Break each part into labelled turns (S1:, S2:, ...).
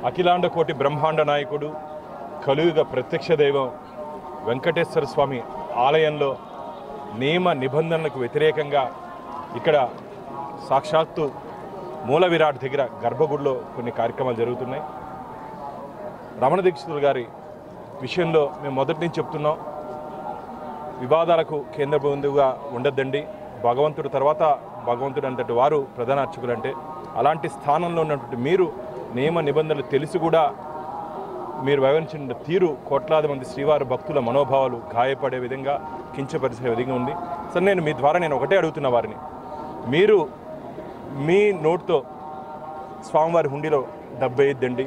S1: అఖిలాండ కోటి బ్రహ్మాండ నాయకుడు కలియుగ ప్రత్యక్ష దైవం వెంకటేశ్వర స్వామి ఆలయంలో నియమ నిబంధనలకు వ్యతిరేకంగా ఇక్కడ సాక్షాత్తు మూల విరాట్ దగ్గర గర్భగుడిలో కొన్ని కార్యక్రమాలు జరుగుతున్నాయి రమణ దీక్షితులు గారి విషయంలో మేము మొదటి నుంచి చెప్తున్నాం వివాదాలకు కేంద్ర బిందువుగా ఉండొద్దండి భగవంతుడు తర్వాత భగవంతుడు అంటే వారు ప్రధాన అర్చకులు అంటే అలాంటి స్థానంలో ఉన్నటువంటి మీరు నియమ నిబంధనలు తెలిసి కూడా మీరు వ్యవహరించిన తీరు కోట్లాది మంది శ్రీవారి భక్తుల మనోభావాలు గాయపడే విధంగా కించపరిచే విధంగా ఉంది సరే నేను మీ ద్వారా నేను ఒకటే అడుగుతున్న వారిని మీరు మీ నోట్తో స్వామివారి హుండీలో డెబ్బై ఐదండి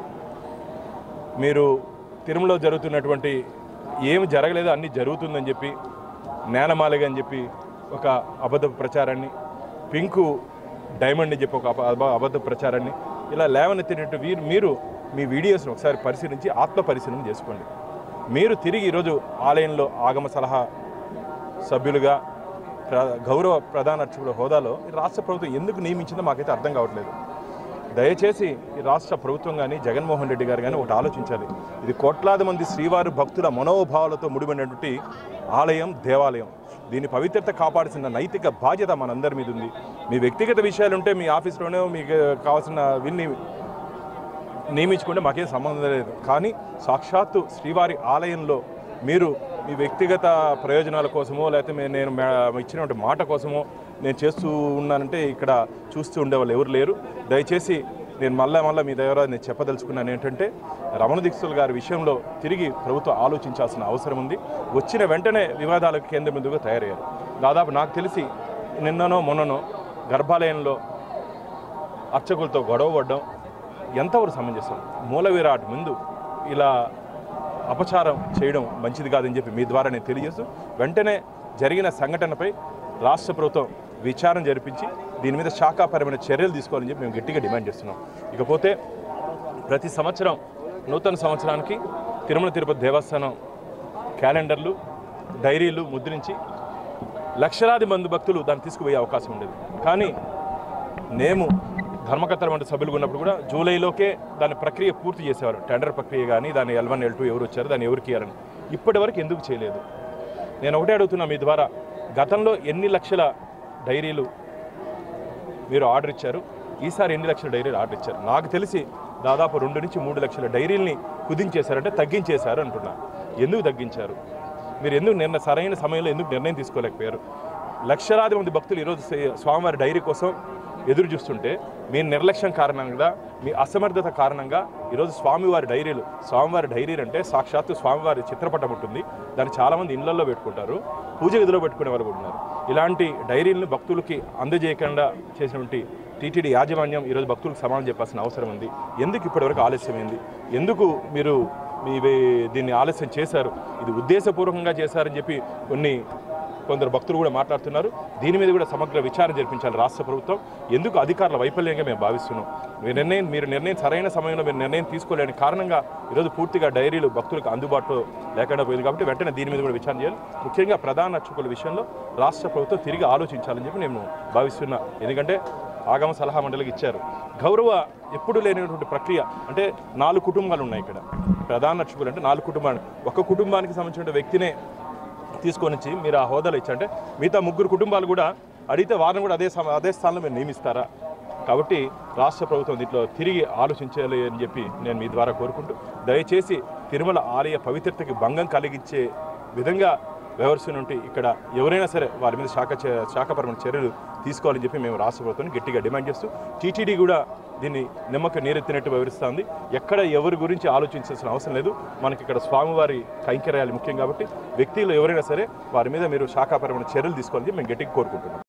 S1: మీరు తిరుమలలో జరుగుతున్నటువంటి ఏమి జరగలేదో అన్నీ జరుగుతుందని చెప్పి నేలమాలిగా అని చెప్పి ఒక అబద్ధ ప్రచారాన్ని పింకు డైమండ్ అని చెప్పి ఒక అబ- అబ- అబద్ధ ప్రచారాన్ని ఇలా లేవనెత్తినట్టు వీరు మీరు మీ వీడియోస్ని ఒకసారి పరిశీలించి ఆత్మ పరిశీలన చేసుకోండి మీరు తిరిగి ఈరోజు ఆలయంలో ఆగమ సలహా సభ్యులుగా ప్ర గౌరవ ప్రధాన అర్చకుల హోదాలో ఈ రాష్ట్ర ప్రభుత్వం ఎందుకు నియమించిందో మాకైతే అర్థం కావట్లేదు దయచేసి ఈ రాష్ట్ర ప్రభుత్వం కానీ జగన్మోహన్ రెడ్డి గారు కానీ ఒకటి ఆలోచించాలి ఇది కోట్లాది మంది శ్రీవారి భక్తుల మనోభావాలతో ముడిపడినటువంటి ఆలయం దేవాలయం దీని పవిత్రత కాపాడాల్సిన నైతిక బాధ్యత మనందరి మీద ఉంది మీ వ్యక్తిగత విషయాలు ఉంటే మీ ఆఫీస్లోనే మీకు కావాల్సిన విన్ని నియమించుకుంటే మాకేం సంబంధం లేదు కానీ సాక్షాత్తు శ్రీవారి ఆలయంలో మీరు మీ వ్యక్తిగత ప్రయోజనాల కోసమో లేకపోతే మే- నేను మే- ఇచ్చినటువంటి మాట కోసమో నేను చేస్తూ ఉన్నానంటే ఇక్కడ చూస్తూ ఉండేవాళ్ళు ఎవరు లేరు దయచేసి నేను మళ్ళా మళ్ళీ మీ దగ్గర నేను చెప్పదలుచుకున్నాను ఏంటంటే రమణ దీక్షుల గారి విషయంలో తిరిగి ప్రభుత్వం ఆలోచించాల్సిన అవసరం ఉంది వచ్చిన వెంటనే వివాదాలకు కేంద్ర బిందువుగా తయారయ్యారు దాదాపు నాకు తెలిసి నిన్ననో మొన్ననో గర్భాలయంలో అర్చకులతో గొడవ పడ్డం ఎంతవరకు సమంజసం మూల విరాట్ ముందు ఇలా అపచారం చేయడం మంచిది కాదని చెప్పి మీ ద్వారా నేను తెలియజేస్తూ వెంటనే జరిగిన సంఘటనపై రాష్ట్ర ప్రభుత్వం విచారణ జరిపించి దీని మీద శాఖాపరమైన చర్యలు తీసుకోవాలని చెప్పి మేము గట్టిగా డిమాండ్ చేస్తున్నాం ఇకపోతే ప్రతి సంవత్సరం నూతన సంవత్సరానికి తిరుమల తిరుపతి దేవస్థానం క్యాలెండర్లు డైరీలు ముద్రించి లక్షలాది మంది భక్తులు దాన్ని తీసుకుపోయే అవకాశం ఉండేది కానీ మేము ధర్మకర్తల వంటి సభ్యులు ఉన్నప్పుడు కూడా జూలైలోకే దాని ప్రక్రియ పూర్తి చేసేవారు టెండర్ ప్రక్రియ కానీ దాని ఎల్ వన్ ఎల్ టూ ఎవరు వచ్చారు దాన్ని ఎవరికి ఇవ్వాలని ఇప్పటి వరకు ఎందుకు చేయలేదు నేను ఒకటే అడుగుతున్నా మీ ద్వారా గతంలో ఎన్ని లక్షల డైరీలు మీరు ఆర్డర్ ఇచ్చారు ఈసారి ఎన్ని లక్షల డైరీలు ఆర్డర్ ఇచ్చారు నాకు తెలిసి దాదాపు రెండు నుంచి మూడు లక్షల డైరీల్ని కుదించేశారంటే తగ్గించేశారు అంటున్నా ఎందుకు తగ్గించారు మీరు ఎందుకు నిర్ణ సరైన సమయంలో ఎందుకు నిర్ణయం తీసుకోలేకపోయారు లక్షలాది మంది భక్తులు ఈరోజు సే- స్వామివారి డైరీ కోసం ఎదురు చూస్తుంటే మీ నిర్లక్ష్యం కారణంగా మీ అసమర్థత కారణంగా ఈరోజు స్వామివారి డైరీలు స్వామివారి డైరీలు అంటే సాక్షాత్తు స్వామివారి చిత్రపటం ఉంటుంది దాన్ని చాలామంది ఇళ్లలో పెట్టుకుంటారు పూజ గదిలో పెట్టుకునే వాళ్ళు కూడా ఉన్నారు ఇలాంటి డైరీలను భక్తులకి అందజేయకుండా చేసినటువంటి టీటీడీ యాజమాన్యం ఈరోజు భక్తులకు సమానం చెప్పాల్సిన అవసరం ఉంది ఎందుకు ఇప్పటివరకు ఆలస్యమైంది ఎందుకు మీరు మీ వే- దీన్ని ఆలస్యం చేశారు ఇది ఉద్దేశపూర్వకంగా చేశారని చెప్పి కొన్ని కొందరు భక్తులు కూడా మాట్లాడుతున్నారు దీని మీద కూడా సమగ్ర విచారణ జరిపించాలి రాష్ట్ర ప్రభుత్వం ఎందుకు అధికారుల వైఫల్యంగా మేము భావిస్తున్నాం మీరు నిర్ణయం మీరు నిర్ణయం సరైన సమయంలో మీరు నిర్ణయం తీసుకోలేని కారణంగా ఈరోజు పూర్తిగా డైరీలు భక్తులకు అందుబాటులో లేకుండా పోయింది కాబట్టి వెంటనే దీని మీద కూడా విచారణ చేయాలి ముఖ్యంగా ప్రధాన అర్చకుల విషయంలో రాష్ట్ర ప్రభుత్వం తిరిగి ఆలోచించాలని చెప్పి నేను భావిస్తున్నా ఎందుకంటే ఆగమ సలహా మండలికి ఇచ్చారు గౌరవ ఎప్పుడు లేనటువంటి ప్రక్రియ అంటే నాలుగు కుటుంబాలు ఉన్నాయి ఇక్కడ ప్రధాన అర్చకులు అంటే నాలుగు కుటుంబాలు ఒక కుటుంబానికి సంబంధించిన వ్యక్తినే తీసుకొని వచ్చి మీరు ఆ హోదాలో ఇచ్చారంటే మిగతా ముగ్గురు కుటుంబాలు కూడా అడిగితే వారిని కూడా అదే సమ- అదే స్థానంలో మీరు నియమిస్తారా కాబట్టి రాష్ట్ర ప్రభుత్వం దీంట్లో తిరిగి ఆలోచించాలి అని చెప్పి నేను మీ ద్వారా కోరుకుంటూ దయచేసి తిరుమల ఆలయ పవిత్రతకి భంగం కలిగించే విధంగా వ్యవహరిస్తున్నట్టు ఇక్కడ ఎవరైనా సరే వారి మీద శాఖ చే- శాఖపరమైన చర్యలు తీసుకోవాలని చెప్పి మేము రాష్ట్ర ప్రభుత్వాన్ని గట్టిగా డిమాండ్ చేస్తూ టీటీడీ కూడా దీన్ని నిమ్మక నీరెత్తినట్టు వివరిస్తుంది ఎక్కడ ఎవరి గురించి ఆలోచించాల్సిన అవసరం లేదు మనకి ఇక్కడ స్వామివారి కైంకర్యాలు ముఖ్యం కాబట్టి వ్యక్తులు ఎవరైనా సరే వారి మీద మీరు శాఖాపరమైన చర్యలు తీసుకోవాలని చెప్పి మేము గట్టిగా కోరుకుంటున్నాం